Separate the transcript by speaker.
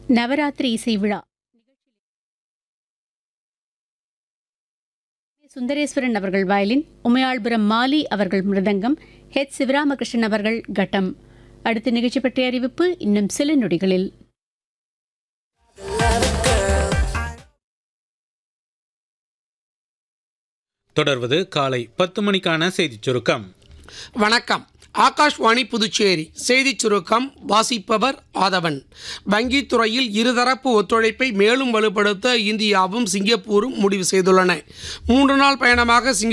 Speaker 1: நவராத்திரி இசை விழா சுந்தரேஸ்வரன் அவர்கள் வயலின் உமையாள்புரம் மாலி அவர்கள் மிருதங்கம் ஹெச் சிவராமகிருஷ்ணன் அவர்கள் கட்டம் அடுத்த நிகழ்ச்சி பற்றிய அறிவிப்பு இன்னும் சில நொடிகளில்
Speaker 2: தொடர்வது காலை பத்து மணிக்கான செய்திச் சுருக்கம்
Speaker 3: வணக்கம் ஆகாஷ்வாணி புதுச்சேரி செய்திச் சுருக்கம் வாசிப்பவர் ஆதவன் வங்கித் துறையில் இருதரப்பு ஒத்துழைப்பை மேலும் வலுப்படுத்த இந்தியாவும் சிங்கப்பூரும் முடிவு செய்துள்ளன மூன்று நாள் பயணமாக சிங்க